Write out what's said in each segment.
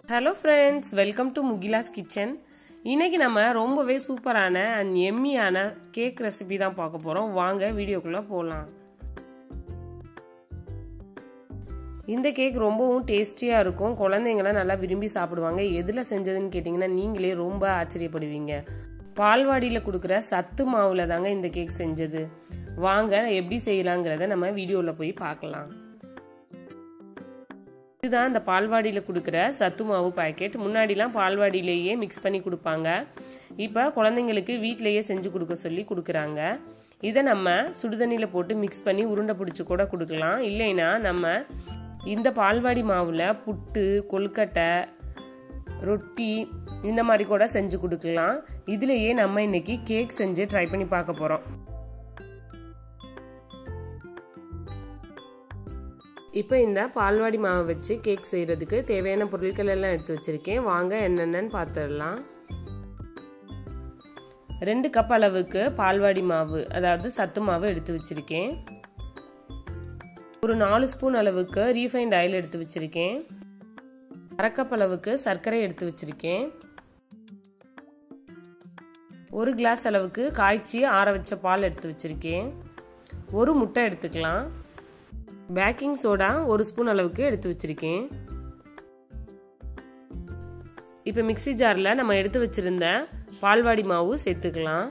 hello friends welcome to Mugila's kitchen இன்னைக்கு நம்ம ரொம்பவே சூப்பரான அண்ட் எம்மியான கேக் ரெசிபி தான் பார்க்க போகிறோம் வாங்க வீடியோக்குள்ளே போகலாம் இந்த கேக் ரொம்பவும் டேஸ்டியாக இருக்கும் குழந்தைங்களாம் நல்லா விரும்பி சாப்பிடுவாங்க எதில் செஞ்சதுன்னு கேட்டிங்கன்னா நீங்களே ரொம்ப ஆச்சரியப்படுவீங்க பால்வாடியில் கொடுக்குற சத்து மாவில் தாங்க இந்த கேக் செஞ்சது வாங்க எப்படி செய்யலாங்கிறத நம்ம வீடியோவில் போய் பார்க்கலாம் இதுதான் இந்த பால்வாடியில் கொடுக்குற சத்து மாவு பாக்கெட் முன்னாடிலாம் பால்வாடியிலேயே மிக்ஸ் பண்ணி கொடுப்பாங்க இப்போ குழந்தைங்களுக்கு வீட்டிலேயே செஞ்சு கொடுக்க சொல்லி கொடுக்குறாங்க இதை நம்ம சுடுதண்ணியில் போட்டு மிக்ஸ் பண்ணி உருண்டை பிடிச்சி கூட கொடுக்கலாம் இல்லைன்னா நம்ம இந்த பால்வாடி மாவில் புட்டு கொழுக்கட்டை ரொட்டி இந்த மாதிரி கூட செஞ்சு கொடுக்கலாம் இதுலேயே நம்ம இன்னைக்கு கேக் செஞ்சு ட்ரை பண்ணி பார்க்க போகிறோம் இப்போ இந்த பால்வாடி மாவை வச்சு கேக் செய்கிறதுக்கு தேவையான பொருட்கள் எல்லாம் எடுத்து வச்சுருக்கேன் வாங்க என்னென்னு பார்த்துடலாம் ரெண்டு கப் அளவுக்கு பால்வாடி மாவு அதாவது சத்து மாவு எடுத்து வச்சுருக்கேன் ஒரு நாலு ஸ்பூன் அளவுக்கு ரீஃபைண்ட் ஆயில் எடுத்து வச்சுருக்கேன் அரை கப் அளவுக்கு சர்க்கரை எடுத்து வச்சுருக்கேன் ஒரு கிளாஸ் அளவுக்கு காய்ச்சி ஆற வச்ச பால் எடுத்து வச்சுருக்கேன் ஒரு முட்டை எடுத்துக்கலாம் பேக்கிங் சோடா ஒரு ஸ்பூன் அளவுக்கு எடுத்து வச்சிருக்கேன் இப்போ மிக்சி ஜாரில் நம்ம எடுத்து வச்சிருந்த பால்வாடி மாவு சேர்த்துக்கலாம்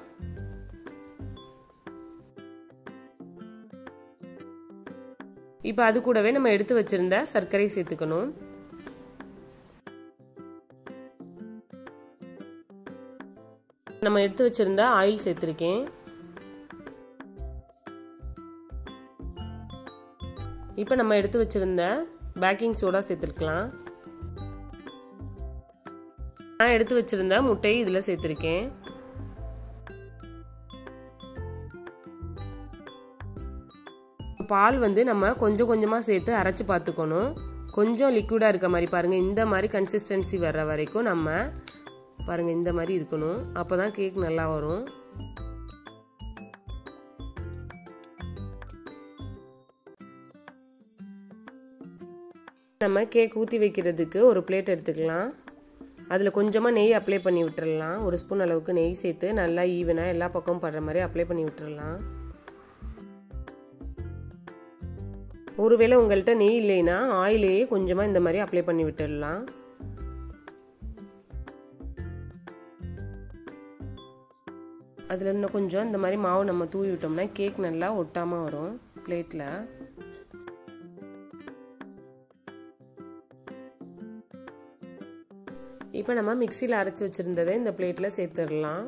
இப்போ அது கூடவே நம்ம எடுத்து வச்சிருந்த சர்க்கரை சேர்த்துக்கணும் நம்ம எடுத்து வச்சிருந்த ஆயில் சேர்த்துருக்கேன் இப்போ நம்ம எடுத்து வச்சிருந்த பேக்கிங் சோடா சேர்த்துருக்கலாம் நான் எடுத்து வச்சிருந்த முட்டையை இதில் சேர்த்துருக்கேன் பால் வந்து நம்ம கொஞ்சம் கொஞ்சமாக சேர்த்து அரைச்சி பார்த்துக்கணும் கொஞ்சம் லிக்விடாக இருக்க மாதிரி பாருங்கள் இந்த மாதிரி கன்சிஸ்டன்சி வர்ற வரைக்கும் நம்ம பாருங்கள் இந்த மாதிரி இருக்கணும் அப்போ தான் கேக் நல்லா வரும் நம்ம கேக் ஊற்றி வைக்கிறதுக்கு ஒரு பிளேட் எடுத்துக்கலாம் அதில் கொஞ்சமாக நெய் அப்ளை பண்ணி விட்டுறலாம் ஒரு ஸ்பூன் அளவுக்கு நெய் சேர்த்து நல்லா ஈவனாக எல்லா பக்கமும் படுற மாதிரி அப்ளை பண்ணி விட்டுறலாம் ஒருவேளை உங்கள்கிட்ட நெய் இல்லைன்னா ஆயிலேயே கொஞ்சமாக இந்த மாதிரி அப்ளை பண்ணி விட்டுடலாம் அதில் இன்னும் கொஞ்சம் இந்த மாதிரி மாவு நம்ம தூவி விட்டோம்னா கேக் நல்லா ஒட்டாமல் வரும் பிளேட்டில் இப்போ நம்ம மிக்சியில் அரைச்சி வச்சுருந்ததை இந்த பிளேட்டில் சேர்த்துடலாம்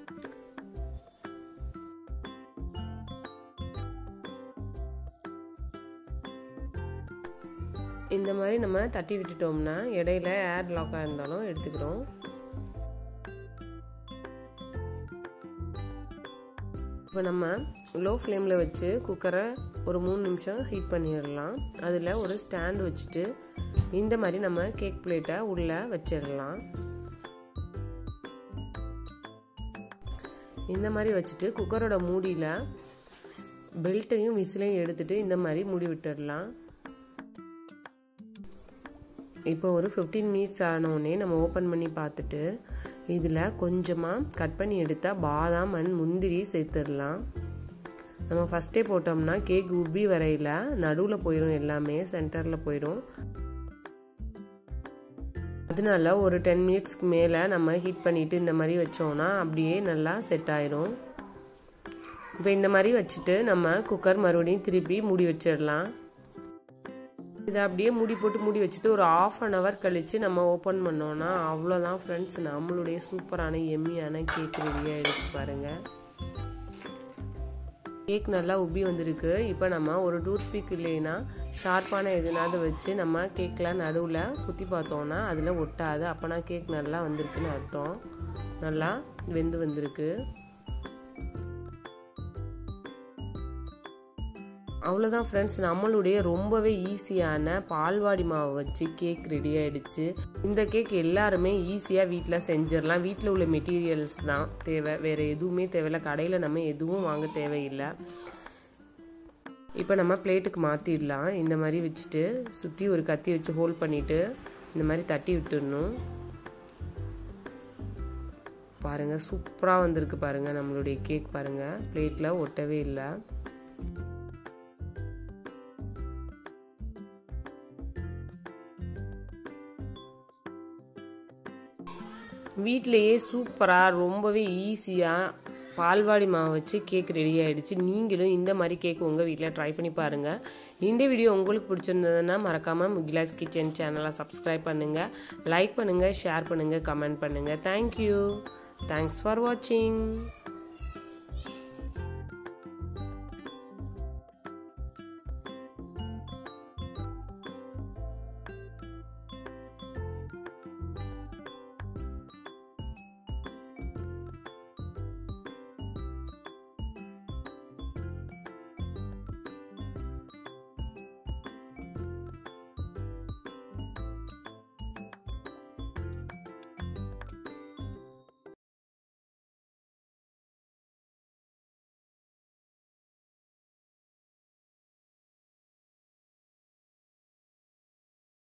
இந்த மாதிரி நம்ம தட்டி விட்டுட்டோம்னா இடையில ஏர் லாக்காக இருந்தாலும் எடுத்துக்கிறோம் இப்போ நம்ம லோ ஃப்ளேமில் வச்சு குக்கரை ஒரு மூணு நிமிஷம் ஹீட் பண்ணிடலாம் அதில் ஒரு ஸ்டாண்ட் வச்சுட்டு இந்த மாதிரி நம்ம கேக் பிளேட்டை உள்ளே வச்சிடலாம் இந்த மாதிரி வச்சுட்டு குக்கரோட மூடியில் பெல்ட்டையும் விசிலையும் எடுத்துட்டு இந்த மாதிரி மூடி விட்டுடலாம் இப்போ ஒரு ஃபிஃப்டீன் மினிட்ஸ் ஆனவுடனே நம்ம ஓப்பன் பண்ணி பார்த்துட்டு இதில் கொஞ்சமாக கட் பண்ணி எடுத்தால் பாதாம் அண்ட் முந்திரி சேர்த்துடலாம் நம்ம ஃபஸ்ட்டே போட்டோம்னா கேக் உப்பி வரையில் நடுவில் போயிடும் எல்லாமே சென்டரில் போயிடும் அதனால ஒரு டென் மினிட்ஸ்க்கு மேலே நம்ம ஹீட் பண்ணிவிட்டு இந்த மாதிரி வச்சோன்னா அப்படியே நல்லா செட் ஆயிரும் இப்போ இந்த மாதிரி வச்சுட்டு நம்ம குக்கர் மறுபடியும் திருப்பி மூடி வச்சிடலாம் இதை அப்படியே மூடி போட்டு மூடி வச்சுட்டு ஒரு ஆஃப் அன் ஹவர் கழித்து நம்ம ஓப்பன் பண்ணோன்னா அவ்வளோதான் ஃப்ரெண்ட்ஸ் நம்மளுடைய சூப்பரான எம்மியான கேக் ரெடி ஆகிடுச்சு பாருங்கள் கேக் நல்லா உப்பி வந்திருக்கு இப்போ நம்ம ஒரு டூத் பிக் இல்லைன்னா ஷார்ப்பான எதுனாவது வச்சு நம்ம கேக்கில் நடுவில் குத்தி பார்த்தோன்னா அதில் ஒட்டாது அப்போனா கேக் நல்லா வந்திருக்குன்னு அர்த்தம் நல்லா வெந்து வந்திருக்கு அவ்வளோதான் ஃப்ரெண்ட்ஸ் நம்மளுடைய ரொம்பவே ஈஸியான பால்வாடி மாவை வச்சு கேக் ரெடி ஆகிடுச்சு இந்த கேக் எல்லாருமே ஈஸியாக வீட்டில் செஞ்சிடலாம் வீட்டில் உள்ள மெட்டீரியல்ஸ் தான் தேவை வேறு எதுவுமே தேவையில்லை கடையில் நம்ம எதுவும் வாங்க தேவையில்லை இப்போ நம்ம பிளேட்டுக்கு மாற்றிடலாம் இந்த மாதிரி வச்சுட்டு சுற்றி ஒரு கத்தி வச்சு ஹோல்ட் பண்ணிவிட்டு இந்த மாதிரி தட்டி விட்டுடணும் பாருங்கள் சூப்பராக வந்திருக்கு பாருங்கள் நம்மளுடைய கேக் பாருங்கள் பிளேட்டில் ஒட்டவே இல்லை வீட்டிலையே சூப்பராக ரொம்பவே ஈஸியாக பால்வாடி மாவு வச்சு கேக் ரெடி ஆகிடுச்சு நீங்களும் இந்த மாதிரி கேக் உங்கள் வீட்டில் ட்ரை பண்ணி பாருங்கள் இந்த வீடியோ உங்களுக்கு பிடிச்சிருந்ததுன்னா மறக்காமல் முகிலாஸ் கிச்சன் சேனலை சப்ஸ்கிரைப் பண்ணுங்கள் லைக் பண்ணுங்கள் ஷேர் பண்ணுங்கள் கமெண்ட் பண்ணுங்கள் தேங்க்யூ தேங்க்ஸ் ஃபார் வாட்சிங்